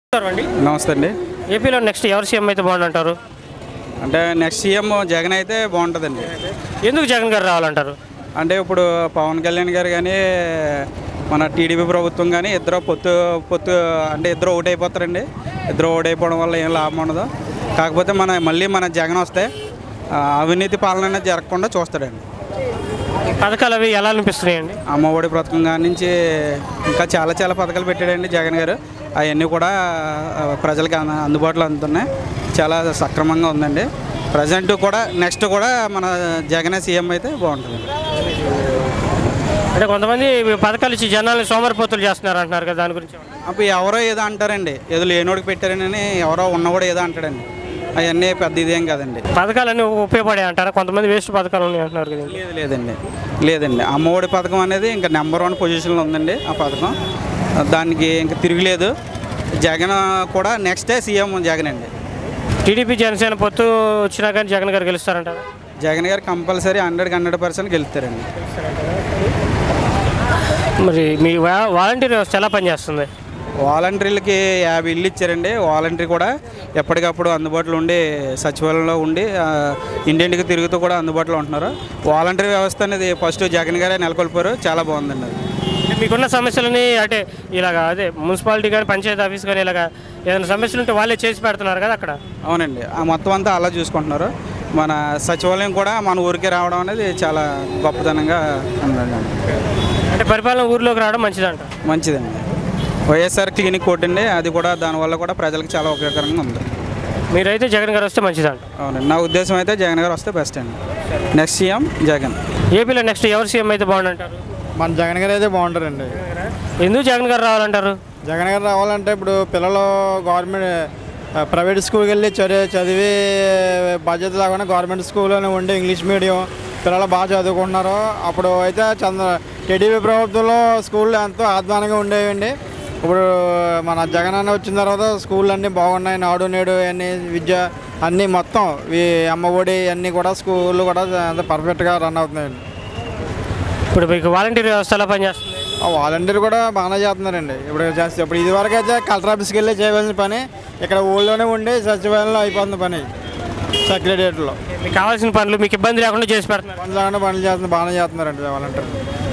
నమస్కారం అండి నమస్తే అండి ఏపీలో నెక్స్ట్ ఎవరు సీఎం అయితే బాగుందంటారు అంటే నెక్స్ట్ సీఎం జగన్ అయితే బాగుంటుందండి ఎందుకు జగన్ గారు రావాలంటారు అంటే ఇప్పుడు పవన్ కళ్యాణ్ గారు కానీ మన టీడీపీ ప్రభుత్వం కానీ ఇద్దరు పొత్తు పొత్తు అంటే ఇద్దరు ఒకటి అయిపోతారండి ఇద్దరు ఒకటి అయిపోవడం వల్ల ఏం లాభం ఉండదు కాకపోతే మన మళ్ళీ మన జగన్ వస్తే ఆ, అవినీతి పాలన అనేది జరగకుండా చూస్తాడండి ఈ పథకాలు అవి ఎలా అనిపిస్తున్నాయండి అమ్మఒడి పథకం కాడి నుంచి ఇంకా చాలా చాలా పథకాలు పెట్టాడండి జగన్ గారు అవన్నీ కూడా ఆ, ప్రజలకు అంద- అందుబాటులో అందుతున్నాయి చాలా సక్రమంగా ఉందండి ప్రజెంట్ కూడా నెక్స్ట్ కూడా మన జగనే సీఎం అయితే బాగుంటుంది అంటే కొంతమంది ఈ పథకాలు ఇచ్చి జనాల్ని సోమరిపోతులు చేస్తున్నారు అంటున్నారు కదా దాని గురించి ఏమన్నా? అప్పుడు ఎవరో ఏదో అంటారండి ఏదో లేనోడికి పెట్టారని ఎవరో ఉన్నవాడు ఏదో అంటాడండి అవన్నీ పెద్ద ఇదేం కాదండి పథకాలన్నీ ఉపయోగపడే అంటారా కొంతమంది వేస్ట్ పథకాలు ఉన్నాయి అంటున్నారు కదా లేదు లేదండి లేదండి అమ్మఒడి పథకం అనేది ఇంకా నెంబర్ వన్ పొజిషన్లో ఉందండి ఆ పథకం దానికి ఇంకా తిరగలేదు జగన్ కూడా నెక్స్టే సీఎం జగన్ అండి టీడీపీ జనసేన పొత్తు వచ్చినా కానీ జగన్ గారు గెలుస్తారంటారా జగన్ గారు కంపల్సరీ హండ్రెడ్కి హండ్రెడ్ పర్సెంట్ గెలుస్తారండి మరి మీ వా- వాలంటీర్ వ్యవస్థ ఎలా పనిచేస్తుంది వాలంటీర్లకి యాభై ఇల్లు ఇచ్చారండి వాలంటీర్ కూడా ఎప్పటికప్పుడు అందుబాటులో ఉండి సచివాలయంలో ఉండి ఆ, ఇంటింటికి తిరుగుతూ కూడా అందుబాటులో ఉంటున్నారు వాలంటీర్ వ్యవస్థ అనేది ఫస్ట్ జగన్ గారే నెలకొల్పారు చాలా బాగుందండి అది అంటే మీకున్న సమస్యలని అంటే ఇలాగా అదే మున్సిపాలిటీ కానీ పంచాయతీ ఆఫీస్ కానీ ఇలాగా ఏదైనా సమస్యలు ఉంటే వాళ్ళే చేసి పెడుతున్నారు కదా అక్కడ అవునండి ఆ మొత్తం అంతా అలా చూసుకుంటున్నారు మన సచివాలయం కూడా మన ఊరికి రావడం అనేది చాలా గొప్పతనంగా ఉందండి అంటే పరిపాలన ఊర్లోకి రావడం మంచిదంట మంచిదండి వైఎస్ఆర్ క్లినిక్ కోటి అండి అది కూడా దానివల్ల కూడా ప్రజలకు చాలా ఉపయోగకరంగా ఉంది మీరైతే జగన్ గారు వస్తే మంచిదంట అవునండి నా ఉద్దేశం అయితే జగన్ గారు వస్తే బెస్ట్ అండి నెక్స్ట్ సీఎం జగన్ ఏపీలో నెక్స్ట్ ఎవరు సీఎం అయితే బాగుందంటారు మన జగన్ గారు అయితే బాగుంటారండి ఎందుకు జగన్ గారు రావాలంటారు జగన్ గారు రావాలంటే ఇప్పుడు పిల్లలు గవర్నమెంట్ ఆ, ప్రైవేట్ స్కూల్కి వెళ్ళి చదివి చదివి బాధ్యత లేకుండా గవర్నమెంట్ స్కూల్లోనే ఉండి ఇంగ్లీష్ మీడియం పిల్లలు బాగా చదువుకుంటున్నారు అప్పుడు అయితే చంద్ర టీడీపీ ప్రభుత్వంలో స్కూళ్ళు ఎంతో ఆధ్వానంగా ఉండేవండి ఇప్పుడు మన జగన్ అన్న వచ్చిన తర్వాత స్కూళ్ళు అన్నీ బాగున్నాయి నాడు నేడు అన్ని విద్య అన్నీ మొత్తం ఈ అమ్మఒడి అన్నీ కూడా స్కూళ్ళు కూడా అంత పర్ఫెక్ట్గా రన్ అవుతున్నాయండి ఇప్పుడు మీకు వాలంటీర్ వ్యవస్థ ఎలా పనిచేస్తుంది ఆ వాలంటీర్ కూడా బాగానే చేస్తున్నారండి ఇప్పుడు చేస్తే ఇప్పుడు ఇది వరకు అయితే కలెక్టర్ ఆఫీస్కి వెళ్ళి చేయవలసిన పని ఇక్కడ ఊళ్ళోనే ఉండి సచివాలయంలో అయిపోతుంది పని సెక్రటరియట్లో మీకు కావాల్సిన పనులు మీకు ఇబ్బంది లేకుండా చేసి పెడుతున్నారు పనులు లేకుండా పనులు చేస్తున్నారు బాగానే చేస్తున్నారండి వాలంటీర్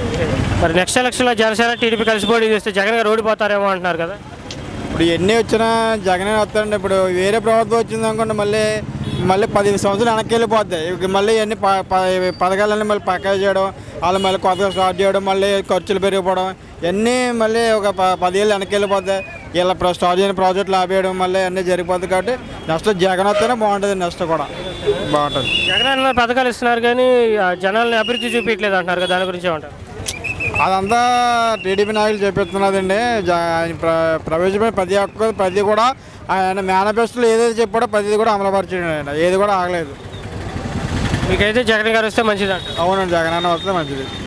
మరి నెక్స్ట్ ఎలక్షన్లో జనసేన టీడీపీ కలిసి పోటీ చేస్తే జగన్ గారు ఓడిపోతారేమో అంటున్నారు కదా ఇప్పుడు ఎన్ని వచ్చినా జగనే వస్తారండి ఇప్పుడు వేరే ప్రభుత్వం వచ్చింది అనుకోండి మళ్ళీ మళ్ళీ పది సంవత్సరాలు వెనక్కి వెళ్ళిపోద్ది ఇక మళ్ళీ అన్ని ప ప- పథకాలన్నీ మళ్ళీ పక్కా చేయడం వాళ్ళు మళ్ళీ కొత్తగా స్టార్ట్ చేయడం మళ్ళీ ఖర్చులు పెరిగిపోవడం ఇవన్నీ మళ్ళీ ఒక ప పదేళ్ళు వెనక్కి వెళ్ళిపోద్ది ఇలా ప్ర- స్టార్ట్ చేయని ప్రాజెక్టులు ఆపేయడం మళ్ళీ అన్నీ జరిగిపోద్ది కాబట్టి నెక్స్ట్ జగన్ వస్తేనే బాగుంటుంది నెక్స్ట్ కూడా బాగుంటుంది జగన్ అన్న పథకాలు ఇస్తున్నారు కానీ ఆ జనాల్ని అభివృద్ధి చూపించలేదు అంటున్నారు కదా దాని గురించి ఏమంటారు అదంతా టీడీపీ నాయకులు చెప్పిస్తున్నదండి జ- ఆయన ప్ర- ప్రవేశమైన ప్రతి ఒక్క ప్రతి కూడా ఆయన మేనిఫెస్టోలో ఏదైతే చెప్పాడో ప్రతిది కూడా అమలుపరిచాడు ఆయన ఏది కూడా ఆగలేదు మీకైతే జగన్ గారు వస్తే మంచిదంట అవునండి జగన్ అన్న వస్తే మంచిది